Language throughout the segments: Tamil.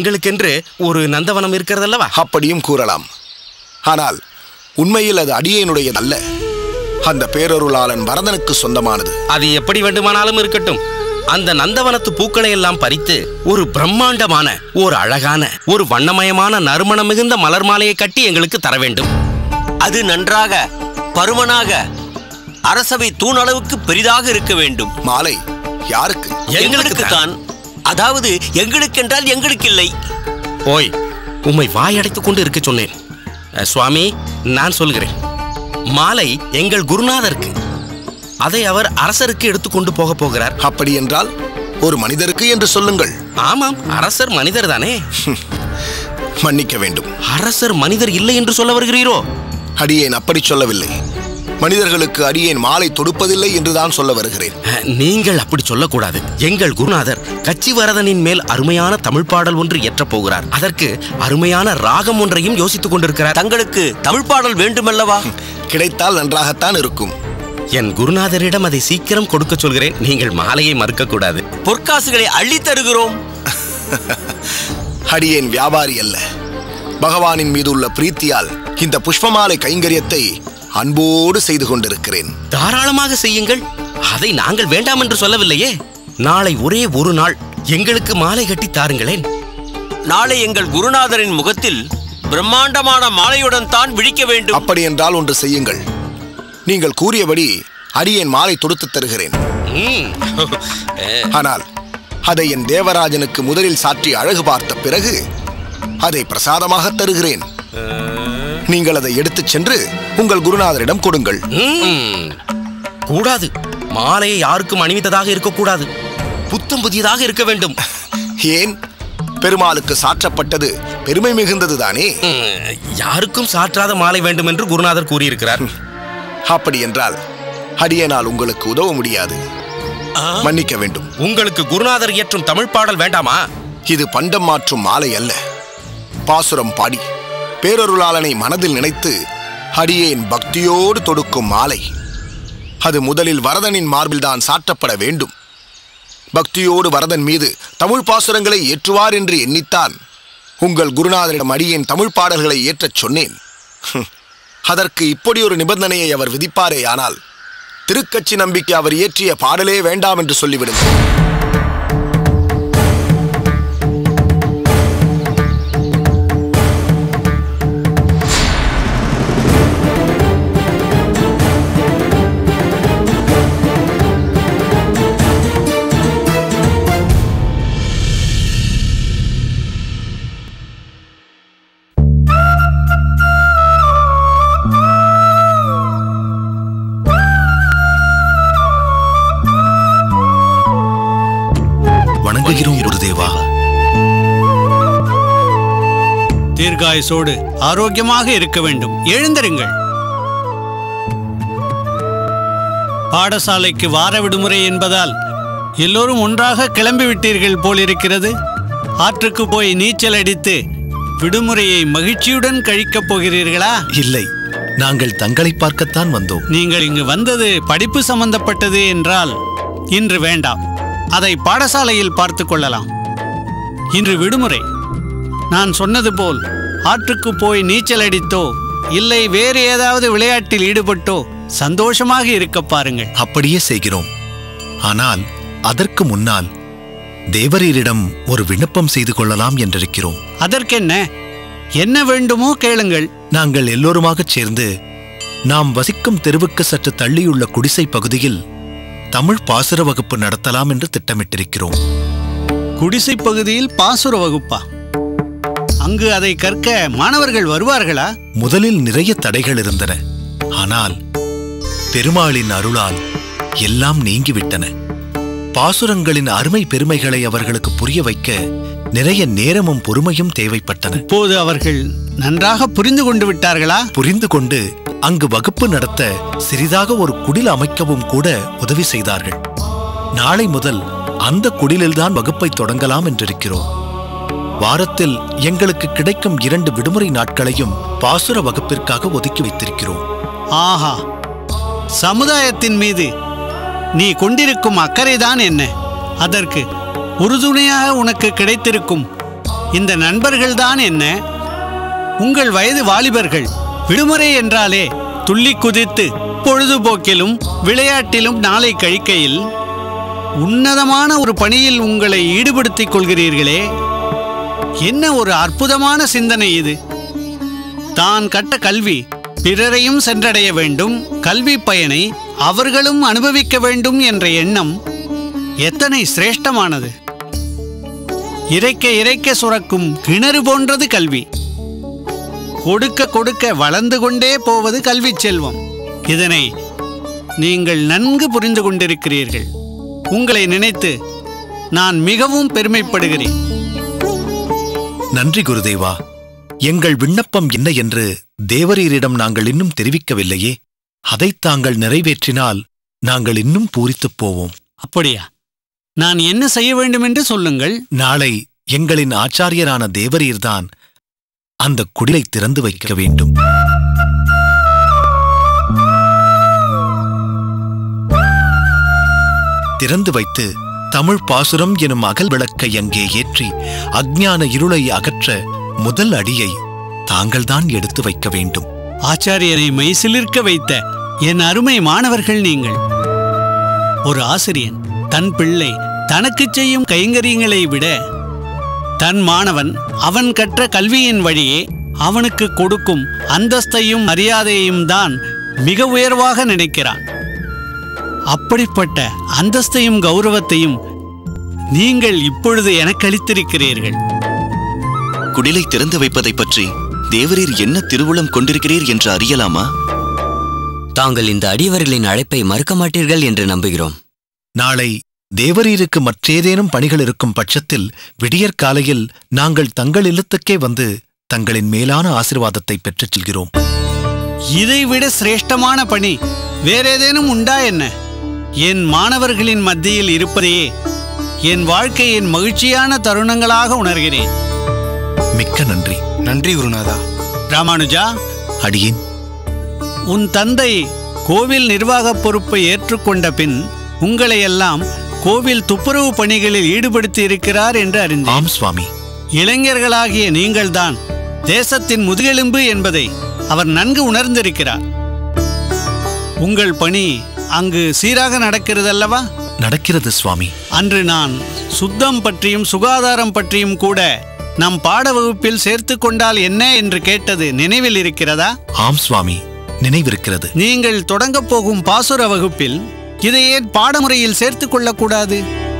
எங்களுக்கென்று ஒரு நந்தவனம் இருக்கிறதல்லவா அப்படியும் கூறலாம் ஆனால் உண்மையில் அது அடியேனுடையது அல்ல அந்த பேரருளாளன் வரதனுக்கு சொந்தமானது அது எப்படி வேண்டுமானாலும் இருக்கட்டும் அந்த நந்தவனத்து பூக்களை எல்லாம் பறித்து ஒரு பிரம்மாண்டமான ஒரு அழகான ஒரு வண்ணமயமான நறுமணம் மிகுந்த மலர் மாலையை கட்டி எங்களுக்கு தர வேண்டும் அது நன்றாக பருமனாக அரசவை தூணளவுக்கு பெரிதாக இருக்க வேண்டும் மாலை யாருக்கு எங்களுக்கு தான் அதாவது எங்களுக்கென்றால் எங்களுக்கு இல்லை ஓய் உம்மை வாயடைத்துக் கொண்டு இருக்க சொன்னேன் அஹ், சுவாமி நான் சொல்கிறேன் மாலை எங்கள் குருநாதருக்கு அதை அவர் அரசருக்கு எடுத்துக்கொண்டு போக போகிறார் அப்படி என்றால் ஒரு மனிதருக்கு என்று சொல்லுங்கள் ஆமாம் அரசர் மனிதர் தானே மன்னிக்க வேண்டும் அரசர் மனிதர் இல்லை என்று சொல்ல வருகிறீரோ அடியேன் அப்படி சொல்லவில்லை மனிதர்களுக்கு அடியேன் மாலை தொடுப்பதில்லை என்றுதான் சொல்ல வருகிறேன் அஹ், நீங்கள் அப்படி சொல்லக்கூடாது எங்கள் குருநாதர் கச்சிவரதனின் மேல் அருமையான தமிழ் பாடல் ஒன்று ஏற்றப் போகிறார் அதற்கு அருமையான ராகம் ஒன்றையும் யோசித்துக் கொண்டிருக்கிறார் தங்களுக்கு தமிழ் பாடல் வேண்டுமல்லவா கிடைத்தால் நன்றாகத்தான் இருக்கும் என் குருநாதரிடம் அதை சீக்கிரம் கொடுக்க சொல்கிறேன் நீங்கள் மாலையை மறுக்கக்கூடாது பொற்காசுகளை அள்ளித் தருகிறோம் அடியேன் வியாபாரி அல்ல பகவானின் மீது உள்ள பிரீத்தியால் இந்த புஷ்பமாலை கைங்கரியத்தை அன்போடு செய்து கொண்டிருக்கிறேன் தாராளமாக செய்யுங்கள் அதை நாங்கள் வேண்டாம் என்று சொல்லவில்லையே நாளை ஒரே ஒரு நாள் எங்களுக்கு மாலை கட்டி தாருங்களேன் நாளை எங்கள் குருநாதரின் முகத்தில் பிரம்மாண்டமான மாலையுடன் தான் விழிக்க வேண்டும் அப்படி என்றால் ஒன்று செய்யுங்கள் நீங்கள் கூறியபடி அடியேன் மாலை தொடுத்து தருகிறேன் ம். அஹ், ஆனால் அதை என் தேவராஜனுக்கு முதலில் சாற்றி அழகு பார்த்த பிறகு அதை பிரசாதமாக தருகிறேன் நீங்கள் அதை எடுத்துச் சென்று உங்கள் குருநாதரிடம் கொடுங்கள் ம். கூடாது மாலையை யாருக்கும் அணிவித்ததாக இருக்கக்கூடாது புத்தம் புதியதாக இருக்க வேண்டும் ஏன் பெருமாளுக்கு சாற்றப்பட்டது பெருமை மிகுந்தது தானே ம், யாருக்கும் சாற்றாத மாலை வேண்டும் என்று குருநாதர் கூறியிருக்கிறார் அப்படி என்றால் அடியேனால் உங்களுக்கு உதவ முடியாது மன்னிக்க வேண்டும் உங்களுக்கு குருநாதர் இயற்றும் தமிழ் பாடல் வேண்டாமா இது பண்டம் மாற்றும் மாலை அல்ல பாசுரம் பாடி பேரருளாளனை மனதில் நினைத்து அடியேன் பக்தியோடு தொடுக்கும் மாலை அது முதலில் வரதனின் மார்பில்தான் சாற்றப்பட வேண்டும் பக்தியோடு வரதன் மீது தமிழ் பாசுரங்களை ஏற்றுவார் என்று எண்ணித்தான் உங்கள் குருநாதரிடம் அடியேன் தமிழ் பாடல்களை ஏற்றச் சொன்னேன் ஹம், அதற்கு இப்படி ஒரு நிபந்தனையை அவர் விதிப்பாரேயானால் திருக்கட்சி நம்பிக்கை அவர் இயற்றிய பாடலே வேண்டாம் என்று சொல்லிவிடுங்கள் வணங்குகிறோம் குருதேவா தீர்காயுசோடு ஆரோக்கியமாக இருக்க வேண்டும் எழுந்திருங்கள் பாடசாலைக்கு வார விடுமுறை என்பதால் எல்லோரும் ஒன்றாக கிளம்பி விட்டீர்கள் போலிருக்கிறது ஆற்றுக்கு போய் நீச்சல் அடித்து விடுமுறையை மகிழ்ச்சியுடன் கழிக்கப் போகிறீர்களா இல்லை நாங்கள் தங்களை பார்க்கத்தான் வந்தோம் நீங்கள் இங்கு வந்தது படிப்பு சம்பந்தப்பட்டது என்றால் இன்று வேண்டாம் அதை பாடசாலையில் பார்த்து கொள்ளலாம் இன்று விடுமுறை நான் சொன்னது போல் ஆற்றுக்கு போய் நீச்சல் அடித்தோ இல்லை வேறு ஏதாவது விளையாட்டில் ஈடுபட்டோ சந்தோஷமாக இருக்க பாருங்கள் அப்படியே செய்கிறோம் ஆனால் அதற்கு முன்னால் தேவரீரிடம் ஒரு விண்ணப்பம் செய்து கொள்ளலாம் என்றிருக்கிறோம் அதற்கென்ன என்ன வேண்டுமோ கேளுங்கள் நாங்கள் எல்லோருமாகச் சேர்ந்து நாம் வசிக்கும் தெருவுக்கு சற்று தள்ளியுள்ள குடிசை பகுதியில் தமிழ் பாசுர வகுப்பு நடத்தலாம் என்று திட்டமிட்டிருக்கிறோம் குடிசை பகுதியில் பாசுர வகுப்பா அங்கு அதை கற்க மாணவர்கள் வருவார்களா முதலில் நிறைய தடைகள் இருந்தன ஆனால் பெருமாளின் அருளால் எல்லாம் நீங்கிவிட்டன பாசுரங்களின் அருமை பெருமைகளை அவர்களுக்கு புரிய வைக்க நிறைய நேரமும் பொறுமையும் தேவைப்பட்டன இப்போது அவர்கள் நன்றாக புரிந்து கொண்டு விட்டார்களா புரிந்து கொண்டு அங்கு வகுப்பு நடத்த சிறிதாக ஒரு குடில் அமைக்கவும் கூட உதவி செய்தார்கள் நாளை முதல் அந்த குடிலில்தான் வகுப்பை தொடங்கலாம் என்றிருக்கிறோம் வாரத்தில் எங்களுக்கு கிடைக்கும் இரண்டு விடுமுறை நாட்களையும் பாசுர வகுப்பிற்காக ஒதுக்கி வைத்திருக்கிறோம் ஆஹா சமுதாயத்தின் மீது நீ கொண்டிருக்கும் அக்கறைதான் என்ன அதற்கு உறுதுணையாக உனக்கு கிடைத்திருக்கும் இந்த நண்பர்கள்தான் என்ன உங்கள் வயது வாலிபர்கள் விடுமுறை என்றாலே துள்ளி குதித்து பொழுதுபோக்கிலும் விளையாட்டிலும் நாளை கழிக்கையில் உன்னதமான ஒரு பணியில் உங்களை ஈடுபடுத்திக் கொள்கிறீர்களே என்ன ஒரு அற்புதமான சிந்தனை இது தான் கட்ட கல்வி பிறரையும் சென்றடைய வேண்டும் கல்வி பயனை அவர்களும் அனுபவிக்க வேண்டும் என்ற எண்ணம் எத்தனை சிரேஷ்டமானது இறைக்க இறைக்க சுரக்கும் கிணறு போன்றது கல்வி கொடுக்க கொடுக்க வளர்ந்து கொண்டே போவது கல்விச் செல்வம் இதனை நீங்கள் நன்கு புரிந்து கொண்டிருக்கிறீர்கள் உங்களை நினைத்து நான் மிகவும் பெருமைப்படுகிறேன் நன்றி குருதேவா எங்கள் விண்ணப்பம் என்ன என்று தேவரீரிடம் நாங்கள் இன்னும் தெரிவிக்கவில்லையே அதைத் தாங்கள் நிறைவேற்றினால் நாங்கள் இன்னும் பூரித்துப் போவோம் அப்படியா நான் என்ன செய்ய வேண்டும் என்று சொல்லுங்கள் நாளை எங்களின் ஆச்சாரியரான தேவரீர்தான் அந்த குடிலை திறந்து வைக்க வேண்டும் திறந்து வைத்து தமிழ் பாசுரம் எனும் அகல் விளக்கை அங்கே ஏற்றி அஞ்ஞான இருளை அகற்ற முதல் அடியை தாங்கள்தான் எடுத்து வைக்க வேண்டும் ஆச்சாரியரை மெய்சிலிர்க்க வைத்த என் அருமை மாணவர்கள் நீங்கள் ஒரு ஆசிரியன் தன் பிள்ளை தனக்குச் செய்யும் கைங்கரியங்களை விட தன் மாணவன் அவன் கற்ற கல்வியின் வழியே அவனுக்கு கொடுக்கும் அந்தஸ்தையும் மரியாதையையும் தான் மிக உயர்வாக நினைக்கிறான் அப்படிப்பட்ட அந்தஸ்தையும் கௌரவத்தையும் நீங்கள் இப்பொழுது எனக்கு அளித்திருக்கிறீர்கள் குடிலை திறந்து வைப்பதைப் பற்றி தேவரீர் என்ன திருவுளம் கொண்டிருக்கிறீர் என்று அறியலாமா தாங்கள் இந்த அடியவர்களின் அழைப்பை மறுக்க மாட்டீர்கள் என்று நம்புகிறோம் நாளை தேவரீருக்கு மற்றேதேனும் பணிகள் இருக்கும் பட்சத்தில் விடியற்காலையில் நாங்கள் தங்கள் இல்லத்துக்கே வந்து தங்களின் மேலான ஆசிர்வாதத்தை பெற்றுச் செல்கிறோம் இதைவிட சிரேஷ்டமான பணி வேறேதேனும் உண்டா என்ன என் மாணவர்களின் மத்தியில் இருப்பதையே என் வாழ்க்கையின் மகிழ்ச்சியான தருணங்களாக உணர்கிறேன் மிக்க நன்றி நன்றி குருநாதா ராமானுஜா அடியேன் உன் தந்தை கோவில் நிர்வாகப் பொறுப்பை ஏற்றுக்கொண்ட பின் உங்களையெல்லாம் கோவில் துப்புரவு பணிகளில் ஈடுபடுத்தி இருக்கிறார் என்று அறிந்தேன் ஆம் சுவாமி இளைஞர்களாகிய நீங்கள்தான் தேசத்தின் முதுகெலும்பு என்பதை அவர் நன்கு உணர்ந்திருக்கிறார் உங்கள் பணி அங்கு சீராக நடக்கிறதல்லவா நடக்கிறது சுவாமி அன்று நான் சுத்தம் பற்றியும் சுகாதாரம் பற்றியும் கூட நம் பாட வகுப்பில் சேர்த்து கொண்டால் என்ன என்று கேட்டது நினைவில் இருக்கிறதா ஆம் சுவாமி நினைவிருக்கிறது நீங்கள் தொடங்கப் போகும் பாசுர வகுப்பில் இதை ஏன் பாடமுறையில் சேர்த்துக் கொள்ளக்கூடாது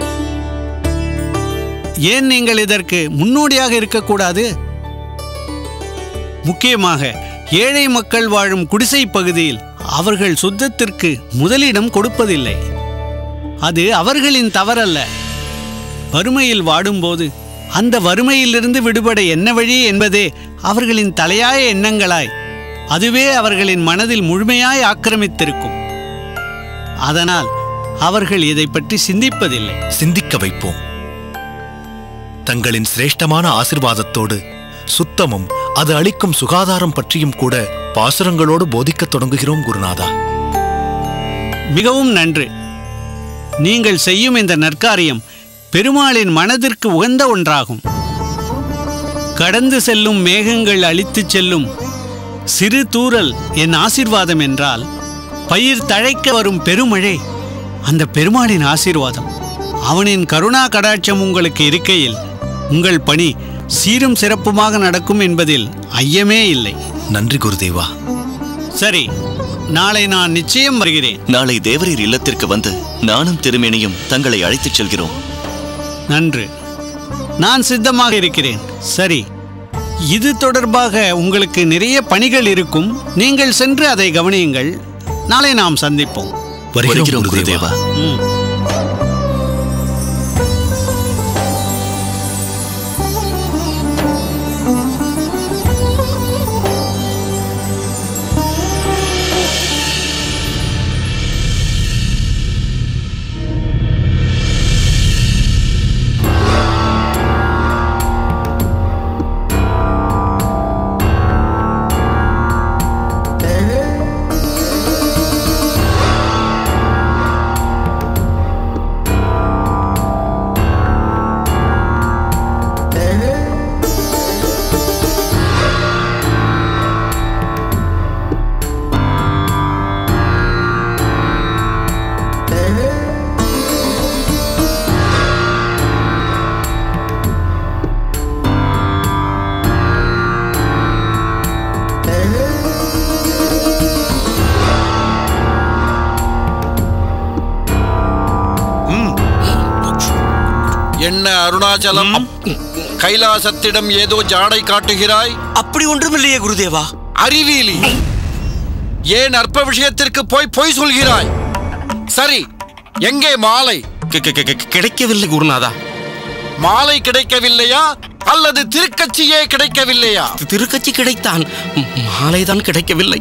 ஏன் நீங்கள் இதற்கு முன்னோடியாக இருக்கக்கூடாது முக்கியமாக ஏழை மக்கள் வாழும் குடிசை பகுதியில் அவர்கள் சுத்தத்திற்கு முதலிடம் கொடுப்பதில்லை அது அவர்களின் தவறல்ல வறுமையில் வாடும்போது அந்த வறுமையிலிருந்து விடுபட என்ன வழி என்பதே அவர்களின் தலையாய எண்ணங்களாய் அதுவே அவர்களின் மனதில் முழுமையாய் ஆக்கிரமித்திருக்கும் அதனால் அவர்கள் இதை பற்றி சிந்திப்பதில்லை சிந்திக்க வைப்போம் தங்களின் சிரேஷ்டமான ஆசிர்வாதத்தோடு சுத்தமும் அது அளிக்கும் சுகாதாரம் பற்றியும் கூட பாசுரங்களோடு போதிக்கத் தொடங்குகிறோம் குருநாதா மிகவும் நன்று நீங்கள் செய்யும் இந்த நற்காரியம் பெருமாளின் மனதிற்கு உகந்த ஒன்றாகும் கடந்து செல்லும் மேகங்கள் அழித்துச் செல்லும் சிறு தூறல் என் ஆசீர்வாதம் என்றால் பயிர் தழைக்க வரும் பெருமழை அந்த பெருமாளின் ஆசீர்வாதம் அவனின் கருணா கடாட்சம் உங்களுக்கு இருக்கையில் உங்கள் பணி சீரும் சிறப்புமாக நடக்கும் என்பதில் ஐயமே இல்லை நன்றி குருதேவா சரி நாளை நான் நிச்சயம் வருகிறேன் நாளை தேவரீர் இல்லத்திற்கு வந்து நானும் திருமேனியும் தங்களை அழைத்துச் செல்கிறோம் நன்று நான் சித்தமாக இருக்கிறேன் சரி இது தொடர்பாக உங்களுக்கு நிறைய பணிகள் இருக்கும் நீங்கள் சென்று அதை கவனியுங்கள் நாளை நாம் சந்திப்போம் வருகிறோம் வருகிறோம் குருதேவா குருதேவா ம். என்ன அருணாச்சலம் கைலாசத்திடம் ஏதோ ஜாடை காட்டுகிறாய் அப்படி ஒன்றுமில்லையே குருதேவா அறிவியலி ஏன் அற்ப விஷயத்திற்கு போய் பொய் சொல்கிறாய் சரி எங்கே மாலை கி- கி- கி- கிடைக்கவில்லை குருநாதா மாலை கிடைக்கவில்லையா அல்லது திருக்கட்சியே கிடைக்கவில்லையா திருக்கட்சி கிடைத்தான் ம், மாலைதான் கிடைக்கவில்லை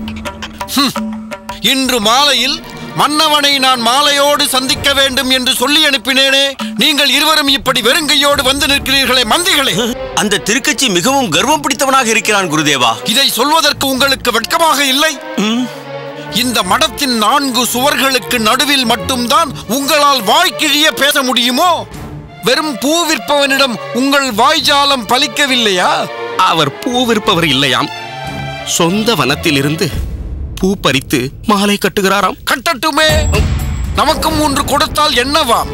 இன்று மாலையில் மன்னவனை நான் மாலையோடு சந்திக்க வேண்டும் என்று சொல்லி அனுப்பினேனே நீங்கள் இருவரும் இப்படி வெறுங்கையோடு வந்து நிற்கிறீர்களே மந்திகளே அந்த திருக்கட்சி மிகவும் கர்வம் பிடித்தவனாக இருக்கிறான் குருதேவா இதை சொல்வதற்கு உங்களுக்கு வெட்கமாக இல்லை இந்த மடத்தின் நான்கு சுவர்களுக்கு நடுவில் மட்டும்தான் உங்களால் வாய்க்கிழிய பேச முடியுமோ வெறும் பூ விற்பவனிடம் உங்கள் வாய்ஜாலம் பலிக்கவில்லையா அவர் பூ விற்பவர் இல்லையாம் சொந்த வனத்திலிருந்து பூ பறித்து மாலை கட்டுகிறாராம் கட்டட்டுமே நமக்கும் ஒன்று கொடுத்தால் என்னவாம்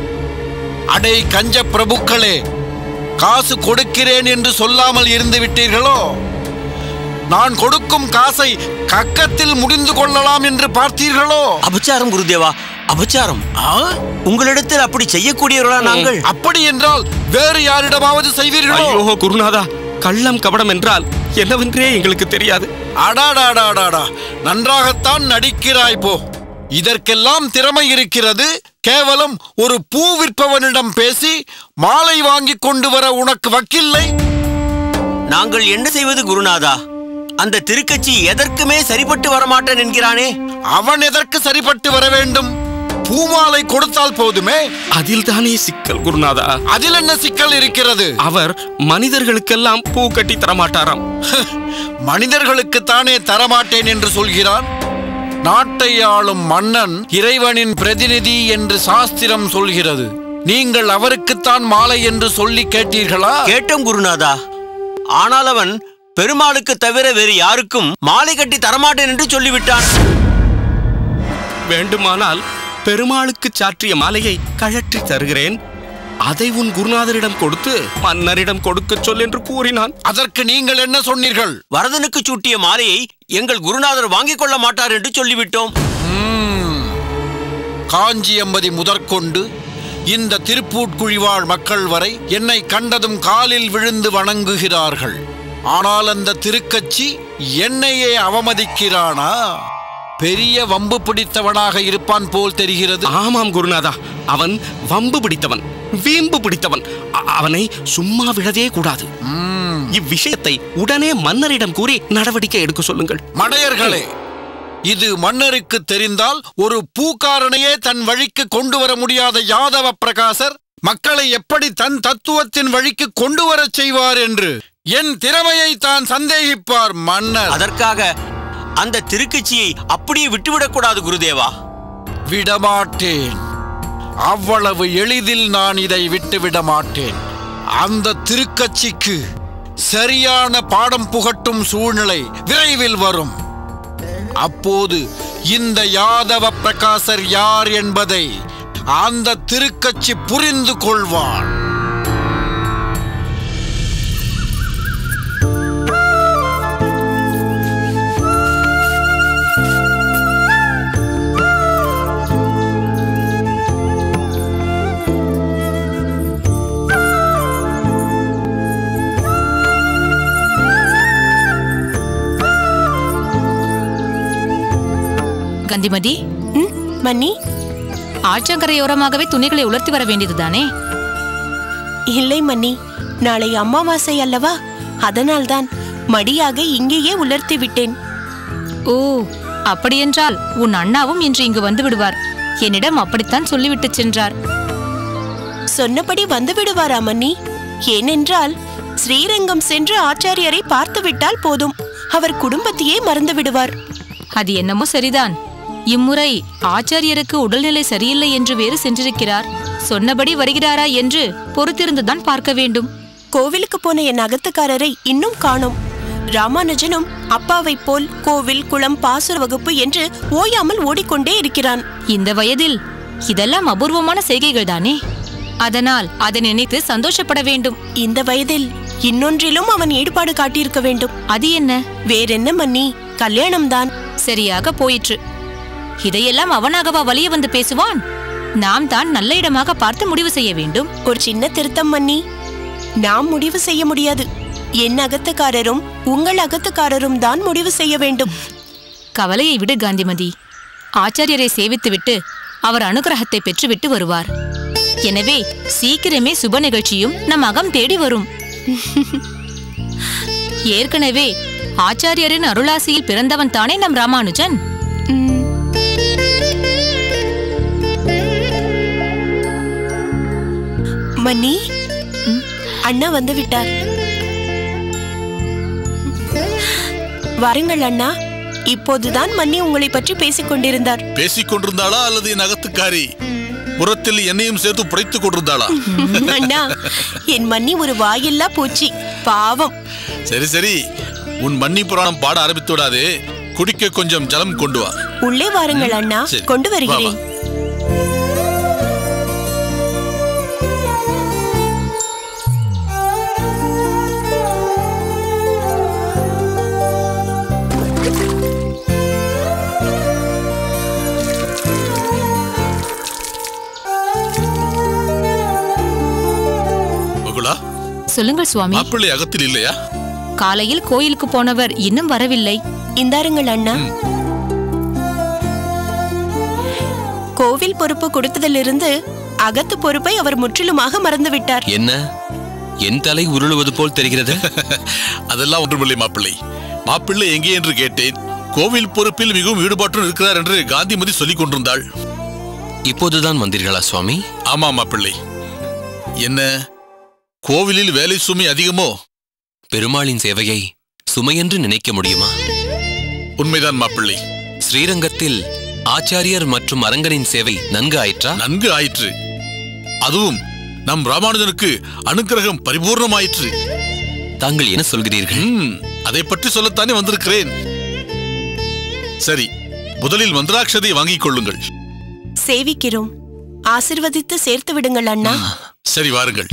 அடே கஞ்ச பிரபுக்களே காசு கொடுக்கிறேன் என்று சொல்லாமல் இருந்து விட்டீர்களோ நான் கொடுக்கும் காசை கக்கத்தில் முடிந்து கொள்ளலாம் என்று பார்த்தீர்களோ அபச்சாரம் குருதேவா அபச்சாரம் ஆ? உங்களிடத்தில் அப்படி செய்யக்கூடியவர்களா நாங்கள் அப்படி என்றால் வேறு யாரிடமாவது செய்வீர்களோ ஐயோ குருநாதா கள்ளம் கபடம் என்றால் என்னவென்றே எங்களுக்கு தெரியாது அடாடாடாடாடா நன்றாகத்தான் நடிக்கிறாய் போ இதற்கெல்லாம் திறமை இருக்கிறது கேவலம் ஒரு பூ விற்பவனிடம் பேசி மாலை வாங்கி கொண்டு வர உனக்கு வக்கில்லை நாங்கள் என்ன செய்வது குருநாதா அந்த திருக்கட்சி எதற்குமே சரிப்பட்டு வரமாட்டேன் என்கிறானே அவன் எதற்கு சரிப்பட்டு வர வேண்டும் பூமாலை கொடுத்தால் போதுமே அதில் தானே சிக்கல் குருநாதா அதில் என்ன சிக்கல் இருக்கிறது அவர் மனிதர்களுக்கெல்லாம் பூ கட்டி தரமாட்டாராம் மனிதர்களுக்கு தானே தரமாட்டேன் என்று சொல்கிறான் நாட்டை ஆளும் மன்னன் இறைவனின் பிரதிநிதி என்று சாஸ்திரம் சொல்கிறது நீங்கள் அவருக்குத்தான் மாலை என்று சொல்லி கேட்டீர்களா கேட்டோம் குருநாதா ஆனால் அவன் பெருமாளுக்கு தவிர வேறு யாருக்கும் மாலை கட்டி தரமாட்டேன் என்று சொல்லிவிட்டான் வேண்டுமானால் பெருமாளுக்கு சாற்றிய மாலையை கழற்றி தருகிறேன் அதை உன் குருநாதரிடம் கொடுத்து மன்னரிடம் கொடுக்கச் சொல் என்று கூறினான் அதற்கு நீங்கள் என்ன சொன்னீர்கள் வரதனுக்கு சூட்டிய மாலையை எங்கள் குருநாதர் வாங்கிக் கொள்ள மாட்டார் என்று சொல்லிவிட்டோம் காஞ்சி எம்பதி முதற்கொண்டு இந்த திருப்பூட்குழிவாழ் மக்கள் வரை என்னை கண்டதும் காலில் விழுந்து வணங்குகிறார்கள் ஆனால் அந்த திருக்கட்சி என்னையே அவமதிக்கிறானா பெரிய வம்பு பிடித்தவனாக இருப்பான் போல் தெரிகிறது ஆமாம் குருநாதா அவன் வம்பு பிடித்தவன் வீம்பு பிடித்தவன் அ- அவனை சும்மா விடவே கூடாது இவ்விஷயத்தை உடனே மன்னரிடம் கூறி நடவடிக்கை எடுக்க சொல்லுங்கள் மடையர்களே இது மன்னருக்கு தெரிந்தால் ஒரு பூக்காரனையே தன் வழிக்கு கொண்டு வர முடியாத யாதவ பிரகாசர் மக்களை எப்படி தன் தத்துவத்தின் வழிக்கு கொண்டு வரச் செய்வார் என்று என் திறமையை தான் சந்தேகிப்பார் மன்னர் அதற்காக அந்த திருக்கட்சியை அப்படியே விட்டுவிடக்கூடாது குருதேவா விடமாட்டேன் அவ்வளவு எளிதில் நான் இதை விட்டுவிட மாட்டேன் அந்த திருக்கட்சிக்கு சரியான பாடம் புகட்டும் சூழ்நிலை விரைவில் வரும் அப்போது இந்த யாதவ பிரகாசர் யார் என்பதை அந்த திருக்கட்சி புரிந்து கொள்வான் கந்திமதி ம், மன்னி ஆற்றங்கரையோரமாகவே துணிகளை உலர்த்தி வர வேண்டியதுதானே இல்லை மன்னி நாளை அமாவாசை அல்லவா அதனால்தான் மடியாக இங்கேயே உலர்த்தி விட்டேன் ஓ அப்படியென்றால் உன் அண்ணாவும் இன்று இங்கு வந்து விடுவார் என்னிடம் அப்படித்தான் சொல்லிவிட்டு சென்றார் சொன்னபடி வந்து விடுவாரா மன்னி ஏனென்றால் ஸ்ரீரங்கம் சென்று ஆச்சாரியரை பார்த்து விட்டால் போதும் அவர் குடும்பத்தையே மறந்து விடுவார் அது என்னமோ சரிதான் இம்முறை ஆச்சாரியருக்கு உடல்நிலை சரியில்லை என்று வேறு சென்றிருக்கிறார் சொன்னபடி வருகிறாரா என்று பொறுத்திருந்துதான் பார்க்க வேண்டும் கோவிலுக்கு போன என் அகத்துக்காரரை இன்னும் காணோம் ராமானுஜனும் அப்பாவைப் போல் கோவில் குளம் பாசுர வகுப்பு என்று ஓயாமல் ஓடிக்கொண்டே இருக்கிறான் இந்த வயதில் இதெல்லாம் அபூர்வமான செய்கைகள் தானே அதனால் அதை நினைத்து சந்தோஷப்பட வேண்டும் இந்த வயதில் இன்னொன்றிலும் அவன் ஈடுபாடு காட்டியிருக்க வேண்டும் அது என்ன வேறென்ன மன்னி கல்யாணம்தான் சரியாக போயிற்று இதையெல்லாம் அவனாகவா வலிய வந்து பேசுவான் நாம் தான் நல்ல இடமாக பார்த்து முடிவு செய்ய வேண்டும் ஒரு சின்ன திருத்தம் மன்னி நாம் முடிவு செய்ய முடியாது என் அகத்துக்காரரும் உங்கள் அகத்துக்காரரும் தான் முடிவு செய்ய வேண்டும் கவலையை விடு காந்திமதி ஆச்சாரியரை சேவித்துவிட்டு அவர் அனுகிரகத்தை பெற்றுவிட்டு வருவார் எனவே சீக்கிரமே சுப நிகழ்ச்சியும் நம் அகம் தேடி வரும் ஏற்கனவே ஆச்சாரியரின் அருளாசியில் பிறந்தவன் தானே நம் ராமானுஜன் மன்னி அண்ணா வந்து விட்டார் வாருங்கள் அண்ணா இப்போதுதான் மன்னி உங்களை பற்றி பேசிக் கொண்டிருந்தார் பேசிக் கொண்டிருந்தாளா அல்லது என் அகத்துக்காரி புறத்தில் என்னையும் சேர்த்து புடைத்துக் கொண்டிருந்தாளா அண்ணா என் மன்னி ஒரு வாயில்லா பூச்சி பாவம் சரி சரி உன் மன்னி புராணம் பாட ஆரம்பித்து விடாதே குடிக்க கொஞ்சம் ஜலம் கொண்டு வா உள்ளே வாருங்கள் அண்ணா சரி. கொண்டு வா, வா. வருகிறேன் மகுளா சொல்லுங்கள் சுவாமி மாப்பிள்ளை அகத்தில் இல்லையா காலையில் கோயிலுக்கு போனவர் இன்னும் வரவில்லை இந்தாருங்கள் அண்ணா கோவில் பொறுப்பு கொடுத்ததிலிருந்து அகத்து பொறுப்பை அவர் முற்றிலுமாக மறந்துவிட்டார் என்ன என் தலை உருளுவது போல் தெரிகிறது அதெல்லாம் ஒன்றுமில்லை மாப்பிள்ளை மாப்பிள்ளை எங்கே என்று கேட்டேன் கோவில் பொறுப்பில் மிகவும் ஈடுபாட்டுடன் இருக்கிறார் என்று காந்திமதி சொல்லிக் கொண்டிருந்தாள் இப்போதுதான் வந்தீர்களா சுவாமி ஆமா மாப்பிள்ளை என்ன கோவிலில் வேலை சுமை அதிகமோ பெருமாளின் சேவையை சுமையென்று நினைக்க முடியுமா உண்மைதான் மாப்பிள்ளை ஸ்ரீரங்கத்தில் ஆச்சாரியர் மற்றும் அரங்கனின் சேவை நன்கு ஆயிற்றா நன்கு ஆயிற்று அதுவும் நம் ராமானுஜனுக்கு அனுக்கிரகம் பரிபூர்ணமாயிற்று தாங்கள் என்ன சொல்கிறீர்கள் ம், அதை பற்றி சொல்லத்தானே வந்திருக்கிறேன் சரி முதலில் மந்திராட்சதை வாங்கிக் கொள்ளுங்கள் சேவிக்கிறோம் ஆசிர்வதித்து சேர்த்து விடுங்கள் அண்ணா சரி வாருங்கள்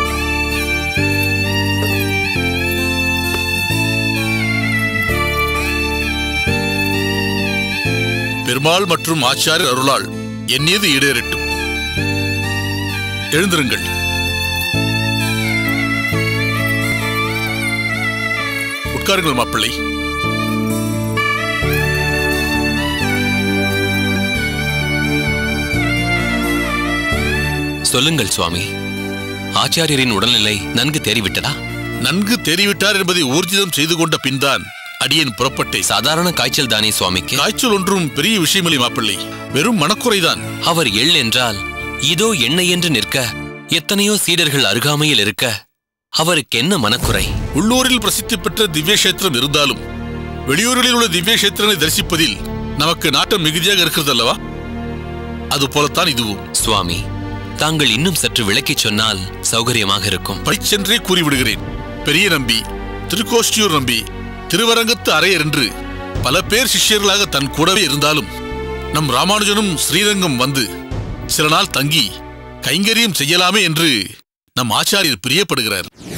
பெருமாள் மற்றும் ஆச்சாரியர் அருளால் என் மீது ஈடேறட்டும் எழுந்திருங்கள் உட்காருங்கள் மாப்பிள்ளை சொல்லுங்கள் சுவாமி ஆச்சாரியரின் உடல்நிலை நன்கு தேறிவிட்டதா நன்கு தெரிவிட்டார் என்பதை ஊர்ஜிதம் செய்து கொண்ட பின்தான் அடியேன் புறப்பட்டேன் சாதாரண காய்ச்சல் தானே சுவாமிக்கு காய்ச்சல் ஒன்றும் பெரிய விஷயமில்லை மாப்பிள்ளை வெறும் மனக்குறைதான் அவர் எள் என்றால் இதோ எண்ணெய் என்று நிற்க எத்தனையோ சீடர்கள் அருகாமையில் இருக்க அவருக்கு என்ன மனக்குறை உள்ளூரில் பிரசித்தி பெற்ற திவ்ய கஷேத்திரம் இருந்தாலும் வெளியூர்களில் உள்ள திவ்ய கஷேத்திரங்களை தரிசிப்பதில் நமக்கு நாட்டம் மிகுதியாக இருக்கிறது அல்லவா அது போலத்தான் இதுவும் சுவாமி தாங்கள் இன்னும் சற்று விளக்கிச் சொன்னால் சௌகரியமாக இருக்கும் பைச்சென்றே கூறிவிடுகிறேன் பெரிய நம்பி திருக்கோஷ்டியூர் நம்பி திருவரங்கத்து அரையர் என்று பல பேர் சிஷ்யர்களாக தன் கூடவே இருந்தாலும் நம் ராமானுஜனும் ஸ்ரீரங்கம் வந்து சில நாள் தங்கி கைங்கரியம் செய்யலாமே என்று நம் ஆச்சாரியர் பிரியப்படுகிறார்